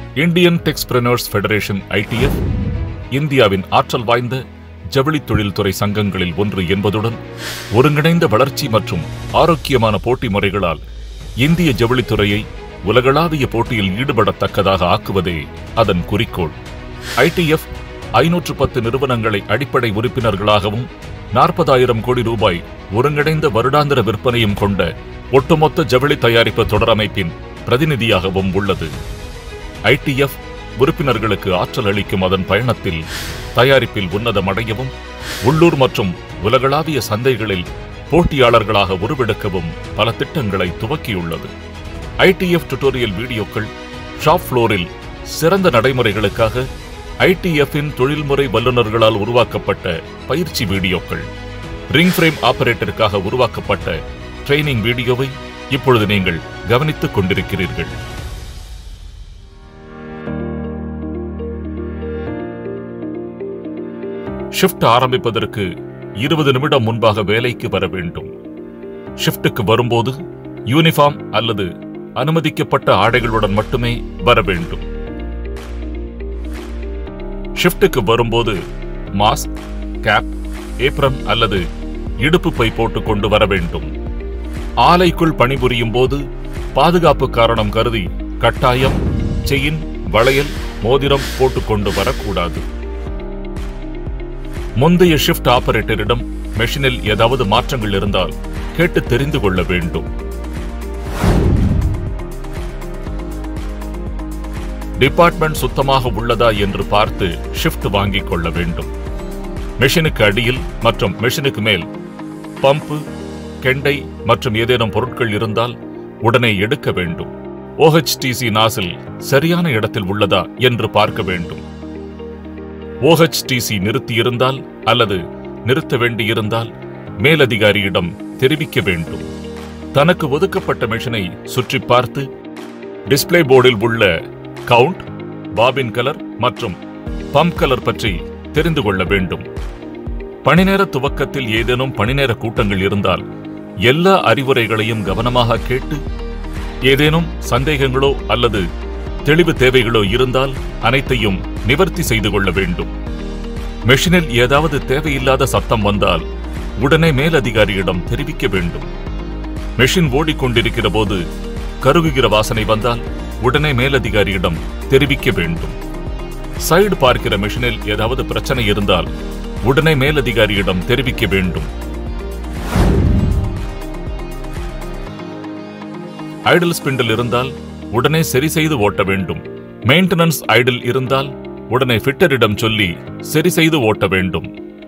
Indian டெக்ஸ்பிரனர்ஸ் federation IDF இந்தியாவின் ஆற்றல் வாய்ந்த ஜவுளித் தொழில்துறை சங்கங்களில் ஒன்று என்பதுடன் ஒருங்கிணைந்த வளர்ச்சி மற்றும் ஆரோக்கியமான போட்டி முறைகளால் இந்திய ஜவுளித்துறையை உலகளாவிய போட்டியில் ஈடுபடத்தக்கதாக ஆக்குவதே அதன் குறிக்கோள் ஐடிஎஃப் ஐநூற்று பத்து நிறுவனங்களை அடிப்படை உறுப்பினர்களாகவும் நாற்பதாயிரம் கோடி ரூபாய் ஒருங்கிணைந்த வருடாந்திர விற்பனையும் கொண்ட ஒட்டுமொத்த ஜவுளி தயாரிப்பு தொடரமைப்பின் பிரதிநிதியாகவும் உள்ளது ஐடிஎஃப் உறுப்பினர்களுக்கு ஆற்றல் அளிக்கும் அதன் பயணத்தில் தயாரிப்பில் உன்னதம் அடையவும் உள்ளூர் மற்றும் உலகளாவிய சந்தைகளில் போட்டியாளர்களாக உருவெடுக்கவும் பல திட்டங்களை துவக்கியுள்ளது ஐடிஎஃப் டுட்டோரியல் வீடியோக்கள் ஷாப் ஃப்ளோரில் சிறந்த நடைமுறைகளுக்காக ஐடிஎஃப்பின் தொழில்முறை வல்லுநர்களால் உருவாக்கப்பட்ட பயிற்சி வீடியோக்கள் ரிங் ஃப்ரேம் ஆபரேட்டருக்காக உருவாக்கப்பட்ட ட்ரைனிங் வீடியோவை இப்பொழுது நீங்கள் கவனித்துக் கொண்டிருக்கிறீர்கள் ஷிஃப்ட் ஆரம்பிப்பதற்கு இருபது நிமிடம் முன்பாக வேலைக்கு வர வேண்டும் ஷிஃப்ட்டுக்கு வரும்போது யூனிஃபார்ம் அல்லது அனுமதிக்கப்பட்ட ஆடைகளுடன் மட்டுமே வர வேண்டும் ஷிஃப்ட்டுக்கு வரும்போது மாஸ்க் கேப் ஏப்ரன் அல்லது இடுப்பு பை போட்டுக் கொண்டு வர வேண்டும் ஆலைக்குள் பணிபுரியும் போது பாதுகாப்பு காரணம் கருதி கட்டாயம் செயின் வளையல் மோதிரம் போட்டுக்கொண்டு வரக்கூடாது முந்தைய ஷிஃப்ட் ஆபரேட்டரிடம் மெஷினில் ஏதாவது மாற்றங்கள் இருந்தால் கேட்டு தெரிந்து கொள்ள வேண்டும் டிபார்ட்மெண்ட் சுத்தமாக உள்ளதா என்று பார்த்து ஷிஃப்ட் வாங்கிக் கொள்ள வேண்டும் மெஷினுக்கு அடியில் மற்றும் மெஷினுக்கு மேல் பம்பு கெண்டை மற்றும் ஏதேனும் பொருட்கள் இருந்தால் உடனே எடுக்க வேண்டும் OHTC நாசில் சரியான இடத்தில் உள்ளதா என்று பார்க்க வேண்டும் OHTC நிறுத்தியிருந்தால் அல்லது நிறுத்த வேண்டியிருந்தால் மேலதிகாரியிடம் தெரிவிக்க வேண்டும் தனக்கு ஒதுக்கப்பட்ட மெஷினை சுற்றி பார்த்து டிஸ்ப்ளே போர்டில் உள்ள கவுண்ட் பாபின் கலர் மற்றும் பம்ப் கலர் பற்றி தெரிந்து கொள்ள வேண்டும் பணிநேர துவக்கத்தில் ஏதேனும் பணிநேர கூட்டங்கள் இருந்தால் எல்லா அறிவுரைகளையும் கவனமாக கேட்டு ஏதேனும் சந்தேகங்களோ அல்லது தெளிவு தேவைகளோ இருந்தால் அனைத்தையும் நிவர்த்தி செய்து கொள்ள வேண்டும் மெஷினில் ஏதாவது தேவையில்லாத சத்தம் வந்தால் உடனே மேலதிகாரியிடம் தெரிவிக்க வேண்டும் மெஷின் ஓடிக்கொண்டிருக்கிற போது கருகுகிற வாசனை வந்தால் உடனே மேலதிகாரியிடம் தெரிவிக்க வேண்டும் சைடு பார்க்கிற மெஷினில் ஏதாவது பிரச்சனை இருந்தால் உடனே மேலதிகாரியிடம் தெரிவிக்க வேண்டும் ஐடல் ஸ்பிண்டில் இருந்தால் உடனே சரி செய்து ஓட்ட வேண்டும் மெயின்டெனன்ஸ் ஐடில் இருந்தால் உடனே ஃபிட்டரிடம் சொல்லி சரி செய்து ஓட்ட வேண்டும்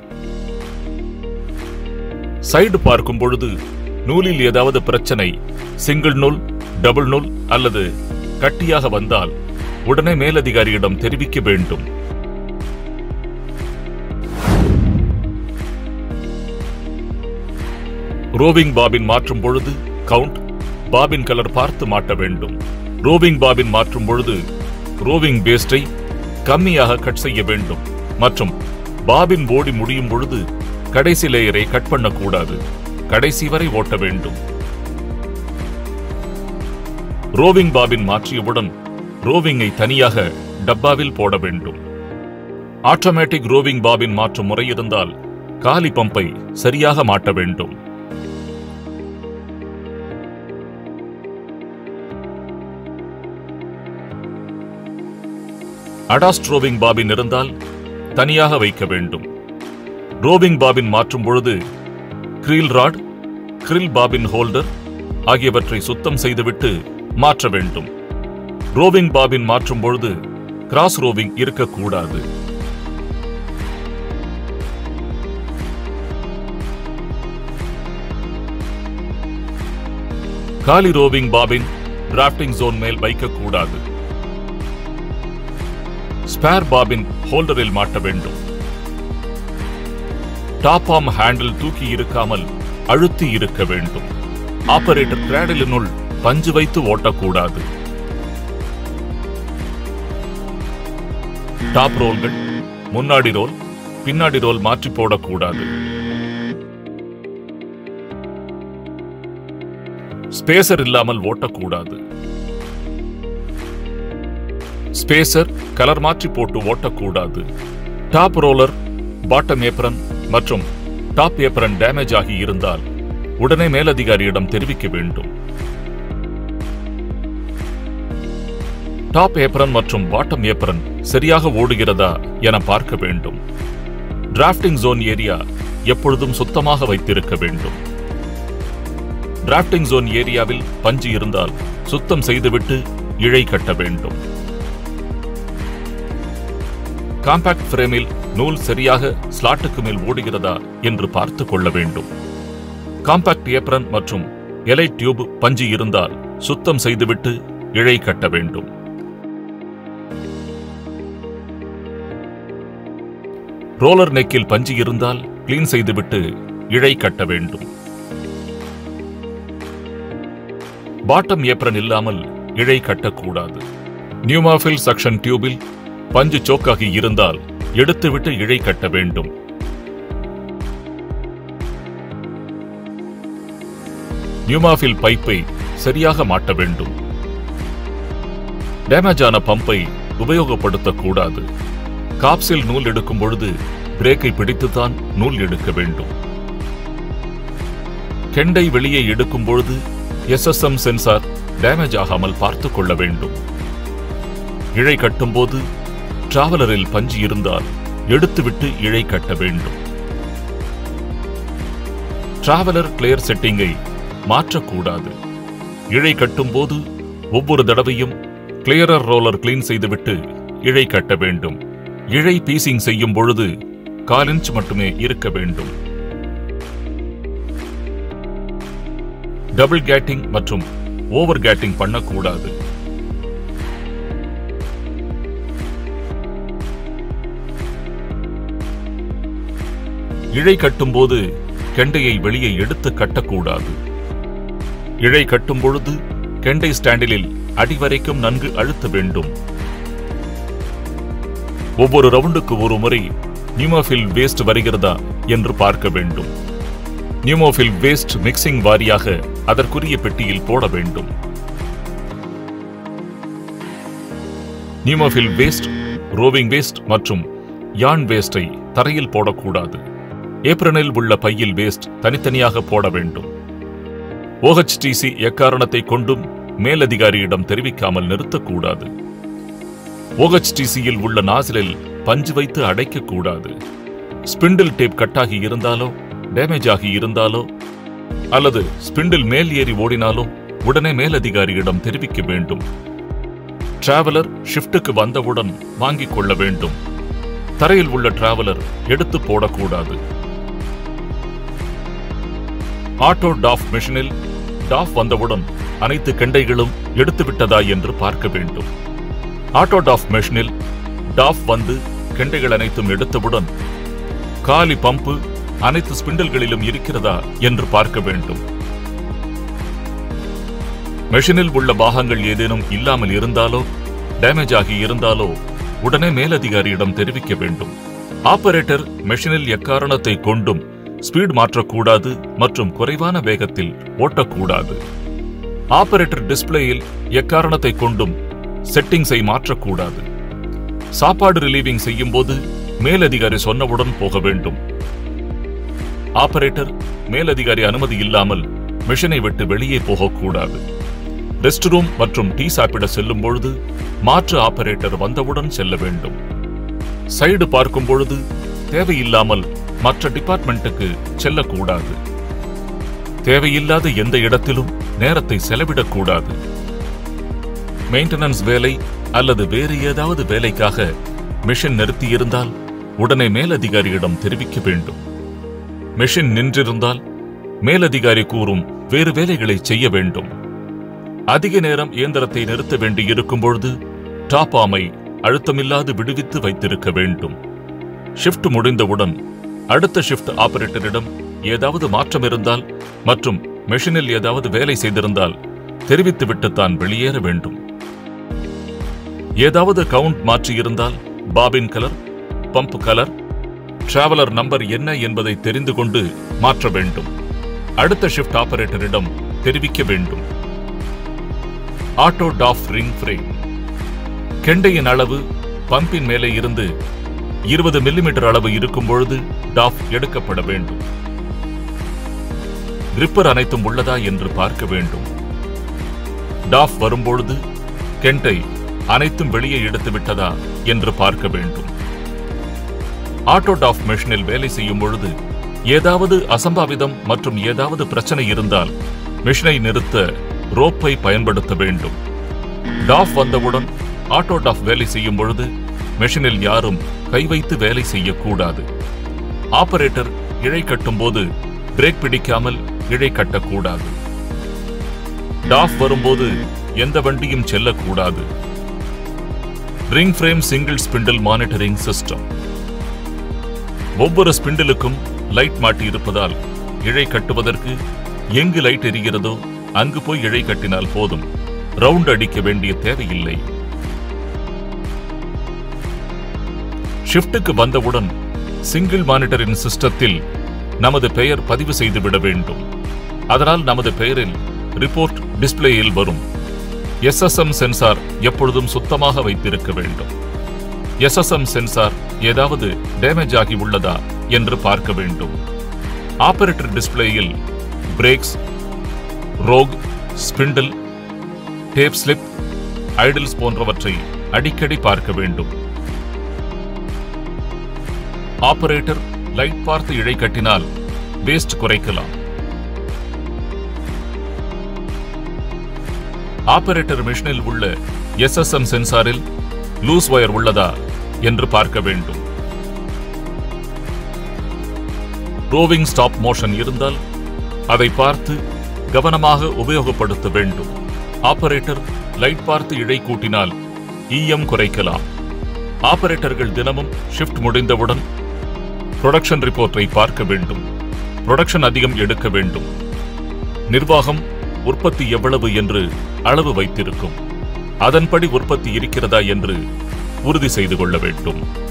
சைடு பார்க்கும் பொழுது நூலில் ஏதாவது பிரச்சனை சிங்கிள் நூல் டபுள் நூல் அல்லது கட்டியாக வந்தால் உடனே மேலதிகாரியிடம் தெரிவிக்க வேண்டும் ரோவிங் பாபின் மாற்றும் பொழுது கவுண்ட் பாபின் கலர் பார்த்து மாட்ட வேண்டும் ரோவிங் பாபின் மாற்றும் பொழுது ரோவிங் பேஸ்டை கம்மியாக கட் செய்ய வேண்டும் மற்றும் பாபின் ஓடி முடியும் பொழுது கடைசி லேயரை கட் பண்ணக்கூடாது கடைசி வரை ஓட்ட வேண்டும் ரோவிங் பாபின் மாற்றியவுடன் ரோவிங்கை தனியாக டப்பாவில் போட வேண்டும் ஆட்டோமேட்டிக் ரோவிங் பாபின் மாற்றும் முறை இருந்தால் காலி பம்பை சரியாக மாட்ட வேண்டும் அடாஸ்ட் ரோவிங் பாபின் இருந்தால் தனியாக வைக்க வேண்டும் ரோவிங் பாபின் மாற்றும் பொழுது creel rod creel bobbin holder ஆகியவற்றை சுத்தம் செய்துவிட்டு மாற்ற வேண்டும் ரோவிங் பாபின் மாற்றும் பொழுது கிராஸ் ரோவிங் இருக்கக்கூடாது காலி ரோவிங் பாபின் டிராஃப்டிங் ஜோன் மேல் வைக்கக்கூடாது ஸ்பேர் பாபின் ஹோல்டரில் மாட்ட வேண்டும் டாப் ஆம் ஹேண்டில் தூக்கி இருக்காமல் அழுத்தி இருக்க வேண்டும் ஆபரேட்டர் கிராடலினுள் பஞ்சு வைத்து ஓட்டக்கூடாது டாப் ரோல்கள் முன்னாடி ரோல் பின்னாடி ரோல் மாற்றி போடக்கூடாது ஸ்பேசர் இல்லாமல் ஓட்டக்கூடாது ஸ்பேசர் கலர் மாற்றி போட்டு ஓட்டக்கூடாது டாப் ரோலர் பாட்டம் ஏப்ரன் மற்றும் டாப் ஏப்ரன் டேமேஜ் ஆகி இருந்தால் உடனே மேலதிகாரியிடம் தெரிவிக்க வேண்டும் டாப் ஏப்ரன் மற்றும் பாட்டம் ஏப்ரன் சரியாக ஓடுகிறதா என பார்க்க வேண்டும் டிராஃப்டிங் ஜோன் ஏரியா எப்பொழுதும் சுத்தமாக வைத்திருக்க வேண்டும் டிராஃப்டிங் ஜோன் ஏரியாவில் பஞ்சு இருந்தால் சுத்தம் செய்துவிட்டு இழை கட்ட வேண்டும் காம்பாக்ட் ஃப்ரேமில் நூல் சரியாக ஸ்லாட்டுக்கு மேல் ஓடுகிறதா என்று பார்த்து கொள்ள வேண்டும் காம்பாக்ட் ஏப்ரன் மற்றும் எலை டியூப் பஞ்சு இருந்தால் சுத்தம் செய்துவிட்டு இழை கட்ட வேண்டும் ரோலர் நெக்கில் பஞ்சு இருந்தால் கிளீன் செய்துவிட்டு இழை கட்ட வேண்டும் பாட்டம் ஏப்ரன் இல்லாமல் இழை கட்டக்கூடாது நியூமாஃபில் சக்ஷன் டியூபில் பஞ்சு சோக்காகி இருந்தால் எடுத்துவிட்டு இழை கட்ட வேண்டும் நியூமாஃபில் பைப்பை சரியாக மாட்ட வேண்டும் டேமேஜ் ஆன பம்பை உபயோகப்படுத்தக்கூடாது காப்ஸில் நூல் எடுக்கும் பொழுது பிரேக்கை பிடித்துத்தான் நூல் எடுக்க வேண்டும் கெண்டை வெளியே எடுக்கும் பொழுது எஸ்எஸ்எம் சென்சார் டேமேஜ் ஆகாமல் பார்த்துக் கொள்ள வேண்டும் இழை கட்டும்போது டிராவலரில் பஞ்சு இருந்தால் எடுத்துவிட்டு இழை கட்ட வேண்டும் டிராவலர் கிளியர் செட்டிங்கை மாற்றக்கூடாது இழை கட்டும்போது ஒவ்வொரு தடவையும் கிளியரர் ரோலர் கிளீன் செய்துவிட்டு இழை கட்ட வேண்டும் இழை பீசிங் செய்யும் பொழுது கால் இன்ச் மட்டுமே இருக்க வேண்டும் டபுள் கேட்டிங் மற்றும் ஓவர் கேட்டிங் பண்ணக்கூடாது இழை கட்டும்போது கெண்டையை வெளியே எடுத்து கட்டக்கூடாது இழை கட்டும் பொழுது கெண்டை ஸ்டாண்டிலில் அடிவரைக்கும் நன்கு அழுத்த வேண்டும் ஒவ்வொரு ரவுண்டுக்கு ஒரு முறை நியூமோஃபில் வேஸ்ட் வருகிறதா என்று பார்க்க வேண்டும் நியூமோஃபில் வேஸ்ட் மிக்சிங் வாரியாக அதற்குரிய பெட்டியில் போட வேண்டும் நியூமோஃபில் வேஸ்ட் ரோவிங் வேஸ்ட் மற்றும் யான் வேஸ்டை தரையில் போடக்கூடாது ஏப்ரனில் உள்ள பையில் வேஸ்ட் தனித்தனியாக போட வேண்டும் ஓஹெச்டிசி எக்காரணத்தை கொண்டும் மேலதிகாரியிடம் தெரிவிக்காமல் நிறுத்தக்கூடாது ஓஹெச்டிசியில் உள்ள நாசிலில் பஞ்சு வைத்து அடைக்கக்கூடாது ஸ்பிண்டில் டேப் கட்டாகி இருந்தாலோ டேமேஜ் ஆகி இருந்தாலோ அல்லது ஸ்பிண்டில் மேல் ஏறி ஓடினாலோ உடனே மேலதிகாரியிடம் தெரிவிக்க வேண்டும் டிராவலர் ஷிஃப்ட்டுக்கு வந்தவுடன் வாங்கிக் கொள்ள வேண்டும் தரையில் உள்ள டிராவலர் எடுத்து போடக்கூடாது ஆட்டோ டாஃப் மெஷினில் டாஃப் வந்தவுடன் அனைத்து கெண்டைகளும் எடுத்துவிட்டதா என்று பார்க்க வேண்டும் ஆட்டோ டாஃப் மெஷினில் டாஃப் வந்து கெண்டைகள் அனைத்தும் எடுத்தவுடன் காலி பம்பு அனைத்து ஸ்பிண்டல்களிலும் இருக்கிறதா என்று பார்க்க வேண்டும் மெஷினில் உள்ள பாகங்கள் ஏதேனும் இல்லாமல் இருந்தாலோ டேமேஜ் ஆகி இருந்தாலோ உடனே மேலதிகாரியிடம் தெரிவிக்க வேண்டும் ஆபரேட்டர் மெஷினில் எக்காரணத்தை கொண்டும் ஸ்பீட் மாற்றக்கூடாது மற்றும் குறைவான வேகத்தில் ஓட்டக்கூடாது ஆபரேட்டர் டிஸ்பிளேயில் எக்காரணத்தை கொண்டும் செட்டிங்ஸை மாற்றக்கூடாது சாப்பாடு ரிலீவிங் செய்யும் போது மேலதிகாரி சொன்னவுடன் போக வேண்டும் ஆபரேட்டர் மேலதிகாரி அனுமதி இல்லாமல் மிஷனை விட்டு வெளியே போகக்கூடாது ரெஸ்ட் ரூம் மற்றும் டீ சாப்பிட செல்லும் பொழுது மாற்று ஆபரேட்டர் வந்தவுடன் செல்ல வேண்டும் சைடு பார்க்கும் பொழுது தேவையில்லாமல் மற்ற டிபார்ட்மெண்ட்டுக்கு செல்லக்கூடாது தேவையில்லாத எந்த இடத்திலும் நேரத்தை செலவிடக்கூடாது மெயின்டெனன்ஸ் வேலை அல்லது வேறு ஏதாவது வேலைக்காக மிஷின் நிறுத்தியிருந்தால் உடனே மேலதிகாரியிடம் தெரிவிக்க வேண்டும் மிஷின் நின்றிருந்தால் மேலதிகாரி கூறும் வேறு வேலைகளை செய்ய வேண்டும் அதிக நேரம் இயந்திரத்தை நிறுத்த வேண்டியிருக்கும் பொழுது டாப் ஆமை அழுத்தமில்லாது விடுவித்து வைத்திருக்க வேண்டும் ஷிஃப்ட் முடிந்தவுடன் அடுத்த ஷிஃப்ட் ஆபரேட்டரிடம் ஏதாவது மாற்றம் இருந்தால் மற்றும் மெஷினில் ஏதாவது வேலை செய்திருந்தால் தெரிவித்துவிட்டு தான் வெளியேற வேண்டும் ஏதாவது கவுண்ட் மாற்றியிருந்தால் bobbin colour pump colour traveller number என்ன என்பதை தெரிந்து கொண்டு மாற்ற வேண்டும் அடுத்த ஷிஃப்ட் ஆபரேட்டரிடம் தெரிவிக்க வேண்டும் ஆட்டோ டாஃப் ரிங் ஃப்ரேம் கெண்டையின் அளவு பம்பின் மேலே இருந்து இருபது மில்லிமீட்டர் அளவு இருக்கும் பொழுது டாஃப் எடுக்கப்பட வேண்டும் கிரிப்பர் அனைத்தும் உள்ளதா என்று பார்க்க வேண்டும் டாஃப் வரும்பொழுது கெண்டை அனைத்தும் வெளியே எடுத்து விட்டதா என்று பார்க்க வேண்டும் ஆட்டோ டாஃப் மெஷினில் வேலை செய்யும் பொழுது ஏதாவது அசம்பாவிதம் மற்றும் ஏதாவது பிரச்சனை இருந்தால் மெஷினை நிறுத்த ரோப்பை பயன்படுத்த வேண்டும் டாஃப் வந்தவுடன் ஆட்டோ டாஃப் வேலை செய்யும் பொழுது மெஷினில் யாரும் கை வைத்து வேலை செய்யக்கூடாது ஆபரேட்டர் இழை கட்டும்போது பிரேக் பிடிக்காமல் இழை கட்டக்கூடாது டாஃப் வரும்போது எந்த வண்டியும் செல்லக்கூடாது ring frame single spindle monitoring system ஒவ்வொரு ஸ்பிண்டிலுக்கும் லைட் மாட்டி இருப்பதால் இழை கட்டுவதற்கு எங்கு லைட் எரிகிறதோ அங்கு போய் இழை கட்டினால் போதும் ரவுண்ட் அடிக்க வேண்டிய தேவையில்லை ஷிஃப்ட்டுக்கு வந்தவுடன் சிங்கிள் மானிட்டரின் சிஸ்டத்தில் நமது பெயர் பதிவு செய்துவிட வேண்டும் அதனால் நமது பெயரில் ரிப்போர்ட் டிஸ்ப்ளேயில் வரும் எஸ்எஸ்எம் சென்சார் எப்பொழுதும் சுத்தமாக வைத்திருக்க வேண்டும் எஸ்எஸ்எம் சென்சார் ஏதாவது டேமேஜ் ஆகி உள்ளதா என்று பார்க்க வேண்டும் ஆபரேட்டர் டிஸ்ப்ளேயில் breaks rogue spindle tape slip idles போன்றவற்றை அடிக்கடி பார்க்க வேண்டும் ஆபரேட்டர் லைட் பார்த்து இழை கட்டினால் வேஸ்ட் குறைக்கலாம் ஆபரேட்டர் மிஷினில் உள்ள எஸ்எஸ்எம் சென்சாரில் லூஸ் வயர் உள்ளதா என்று பார்க்க வேண்டும் ரோவிங் ஸ்டாப் மோஷன் இருந்தால் அதை பார்த்து கவனமாக உபயோகப்படுத்த வேண்டும் ஆபரேட்டர் லைட் பார்த்து இழை கூட்டினால் ஈயம் குறைக்கலாம் ஆபரேட்டர்கள் தினமும் ஷிஃப்ட் முடிந்தவுடன் புரொடக்ஷன் ரிப்போர்ட்டை பார்க்க வேண்டும் புரொடக்ஷன் அதிகம் எடுக்க வேண்டும் நிர்வாகம் உற்பத்தி எவ்வளவு என்று அளவு வைத்திருக்கும் அதன்படி உற்பத்தி இருக்கிறதா என்று உறுதி செய்து கொள்ள வேண்டும்